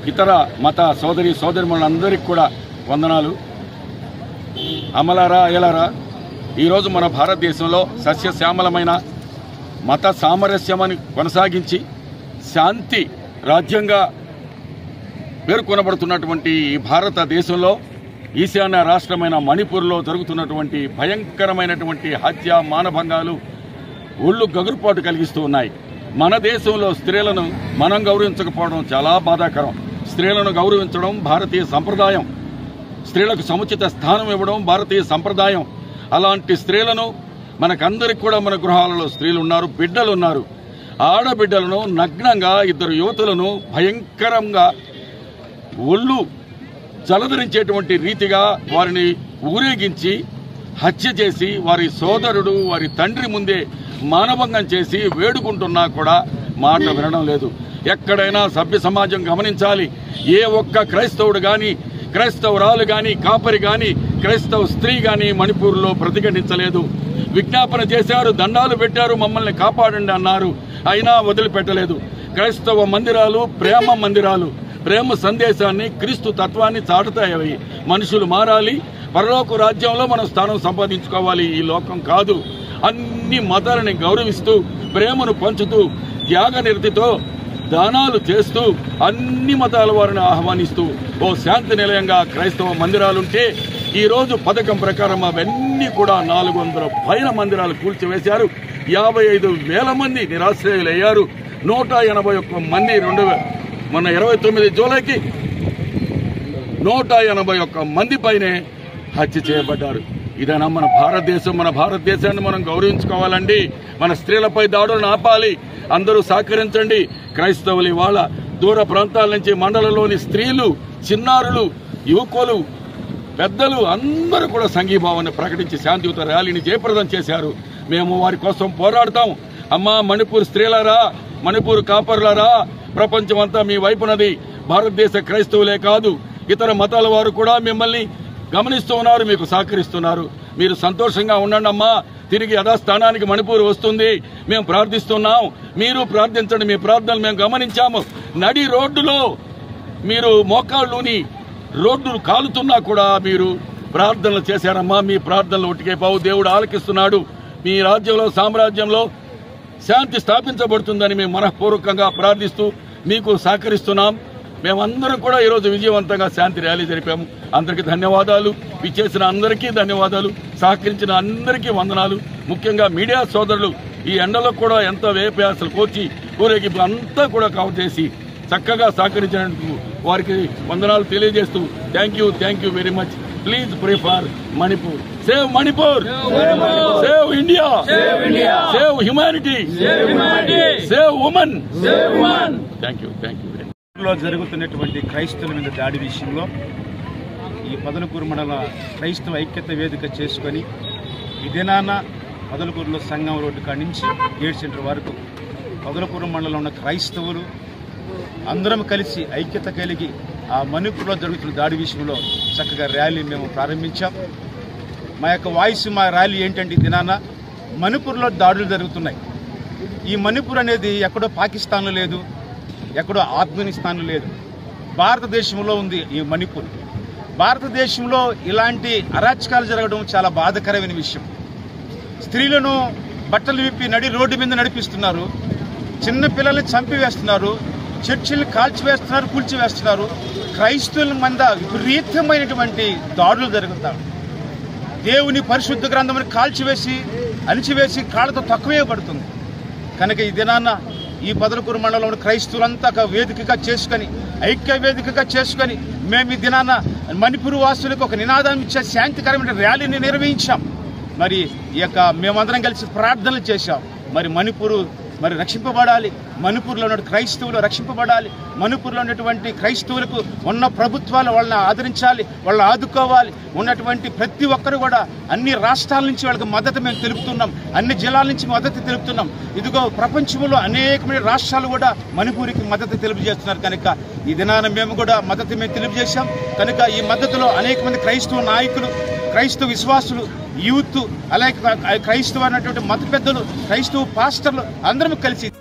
ఇతర మత సోదరి సోదరిమణులందరికీ కూడా వందనాలు అమలారా అయలారా ఈరోజు మన భారతదేశంలో సస్యశ్యామలమైన మత సామరస్యమని కొనసాగించి శాంతి రాజ్యంగా పేర్కొనబడుతున్నటువంటి ఈ భారతదేశంలో ఈశాన్య రాష్ట్రమైన మణిపూర్లో జరుగుతున్నటువంటి భయంకరమైనటువంటి హత్య మానభంగాలు ఒళ్ళు గగురుపాటు కలిగిస్తూ ఉన్నాయి మన దేశంలో స్త్రీలను మనం గౌరవించకపోవడం చాలా బాధాకరం స్త్రీలను గౌరవించడం భారతీయ సంప్రదాయం స్త్రీలకు సముచిత స్థానం ఇవ్వడం భారతీయ సంప్రదాయం అలాంటి స్త్రీలను మనకందరికి కూడా మన గృహాలలో స్త్రీలు ఉన్నారు బిడ్డలు ఉన్నారు ఆడబిడ్డలను నగ్నంగా ఇద్దరు యువతులను భయంకరంగా ఒళ్ళు జలధరించేటువంటి రీతిగా వారిని ఊరేగించి హత్య చేసి వారి సోదరుడు వారి తండ్రి ముందే మానభంగం చేసి వేడుకుంటున్నా కూడా మాట వినడం లేదు ఎక్కడైనా సభ్య సమాజం గమనించాలి ఏ ఒక్క క్రైస్తవుడు గాని క్రైస్తవురాలు గాని కాపరి గాని క్రైస్తవ స్త్రీ గాని మణిపూర్లో ప్రతిఘటించలేదు విజ్ఞాపన చేశారు దండాలు పెట్టారు మమ్మల్ని కాపాడండి అన్నారు అయినా వదిలిపెట్టలేదు క్రైస్తవ మందిరాలు ప్రేమ మందిరాలు ప్రేమ సందేశాన్ని క్రీస్తు తత్వాన్ని చాటుతాయి అవి మనుషులు మారాలి పరలోక రాజ్యంలో మనం స్థానం సంపాదించుకోవాలి ఈ లోకం కాదు అన్ని మతాలని గౌరవిస్తూ ప్రేమను పంచుతూ త్యాగ నిరతితో దానాలు చేస్తూ అన్ని మతాల వారిని ఆహ్వానిస్తూ ఓ శాంతి నిలయంగా క్రైస్తవ మందిరాలుంటే ఈ రోజు పథకం ప్రకారం అవన్నీ కూడా నాలుగు వందల పైన మందిరాలు కూల్చివేశారు యాభై ఐదు వేల మంది నిరాశ్రయులయ్యారు నూట ఎనభై ఒక్క మంది రెండు వే- మొన్న ఇరవై తొమ్మిది జూలైకి నూట ఎనభై ఒక్క మంది పైనే హత్య చేయబడ్డారు ఇదేనా మన భారతదేశం మన భారతదేశాన్ని మనం గౌరవించుకోవాలండి మన స్త్రీలపై దాడులను ఆపాలి అందరూ సహకరించండి క్రైస్తవులు ఇవాళ దూర ప్రాంతాల నుంచి మండలంలోని స్త్రీలు చిన్నారులు యువకులు పెద్దలు అందరూ కూడా సంఘీభావాన్ని ప్రకటించి శాంతియుత ర్యాలీని జయప్రదం చేశారు మేము వారి కోసం పోరాడతాం అమ్మా మణిపూర్ స్త్రీలారా మణిపూర్ కాపర్లారా ప్రపంచమంతా మీ వైపునది భారతదేశ క్రైస్తవులే కాదు ఇతర మతాల వారు కూడా మిమ్మల్ని గమనిస్తూ ఉన్నారు మీకు సహకరిస్తున్నారు మీరు సంతోషంగా ఉండండి అమ్మా తిరిగి యథాస్థానానికి మణిపూర్ వస్తుంది మేము ప్రార్థిస్తున్నాం మీరు ప్రార్థించండి మీ ప్రార్థనలు మేము గమనించాము నడి రోడ్డులో మీరు మోకాళ్ళుని రోడ్డు కాలుతున్నా కూడా మీరు ప్రార్థనలు చేశారమ్మా మీ ప్రార్థనలు ఒట్టికే పావు దేవుడు ఆలకిస్తున్నాడు మీ రాజ్యంలో సామ్రాజ్యంలో శాంతి స్థాపించబడుతుందని మేము మనఃపూర్వకంగా ప్రార్థిస్తూ మీకు సహకరిస్తున్నాం మేమందరం కూడా ఈరోజు విజయవంతంగా శాంతి ర్యాలీ జరిపాము అందరికీ ధన్యవాదాలు ఇచ్చేసిన అందరికీ ధన్యవాదాలు సహకరించిన అందరికీ వందనాలు ముఖ్యంగా మీడియా సోదరులు ఈ ఎండలో కూడా ఎంత వేపయాసలు కోచి ఊరేగింపు అంతా కూడా కవర్ చేసి చక్కగా సహకరించినందుకు వారికి వందనాలు తెలియజేస్తూ thank you thank you very much please pray for Manipur save Manipur save India save humanity save women thank you thank you very much లో జరుగుతున్నటువంటి క్రైస్తవుల మీద దాడి విషయంలో ఈ పదలకూరు మండల క్రైస్తవ ఐక్యత వేదిక చేసుకొని ఈ దినాన పదలకూరులో సంఘం రోడ్డు కాడి నుంచి గేట్ సెంటర్ వరకు పదలకూరు మండలంలో ఉన్న క్రైస్తవులు అందరం కలిసి ఐక్యత కలిగి ఆ మణిపూర్లో జరుగుతున్న దాడి విషయంలో చక్కగా ర్యాలీ మేము ప్రారంభించాం మా యొక్క వాయిస్ మా ర్యాలీ ఏంటంటే ఈ దినాన మణిపూర్లో దాడులు జరుగుతున్నాయి ఈ మణిపూర్ అనేది ఎక్కడో పాకిస్తాన్లో లేదు ఎక్కడో ఆఫ్ఘనిస్తాన్లో లేదు భారతదేశంలో ఉంది ఈ మణిపూర్ భారతదేశంలో ఇలాంటి అరాచకాలు జరగడం చాలా బాధకరమైన విషయం స్త్రీలను బట్టలు విప్పి నడి రోడ్డు మీద నడిపిస్తున్నారు చిన్న పిల్లల్ని చంపివేస్తున్నారు చర్చిల్ని కాల్చివేస్తున్నారు కూల్చివేస్తున్నారు క్రైస్తవుల మంద విపరీతమైనటువంటి దాడులు జరుగుతాయి దేవుని పరిశుద్ధ గ్రంథముని కాల్చివేసి అణిచివేసి కాళ్ళతో తక్కువే పడుతుంది కనుక ఈ దినాన్న ఈ పదలకూరు మండలంలో క్రైస్తవులంతా ఒక వేదికగా చేసుకొని ఐక్య వేదికగా చేసుకొని మేము ఈ దినాన మణిపూర్ వాసులకు ఒక నినాదం ఇచ్చే శాంతికరమైన ర్యాలీని నిర్వహించాం మరి ఈ యొక్క మేమందరం కలిసి ప్రార్థనలు చేశాం మరి మణిపూరు మరి రక్షింపబడాలి మణిపూర్లో ఉన్న క్రైస్తవులు రక్షింపబడాలి మణిపూర్లో ఉన్నటువంటి క్రైస్తవులకు ఉన్న ప్రభుత్వాలు వాళ్ళని ఆదరించాలి వాళ్ళని ఆదుకోవాలి ఉన్నటువంటి ప్రతి ఒక్కరు కూడా అన్ని రాష్ట్రాల నుంచి వాళ్ళకి మద్దతు మేము తెలుపుతున్నాం అన్ని జిల్లాల నుంచి మద్దతు తెలుపుతున్నాం ఇదిగో ప్రపంచంలో అనేకమైన రాష్ట్రాలు కూడా మణిపూర్కి మద్దతు తెలియజేస్తున్నారు కనుక ఈ దినాన మేము కూడా మద్దతు మేము తెలియజేశాం కనుక ఈ మద్దతులో అనేక మంది క్రైస్తవ నాయకులు క్రైస్తవ విశ్వాసులు యూత్ అలాగే క్రైస్తవ అన్నటువంటి మత పెద్దలు క్రైస్తవ పాస్టర్లు అందరం కలిసి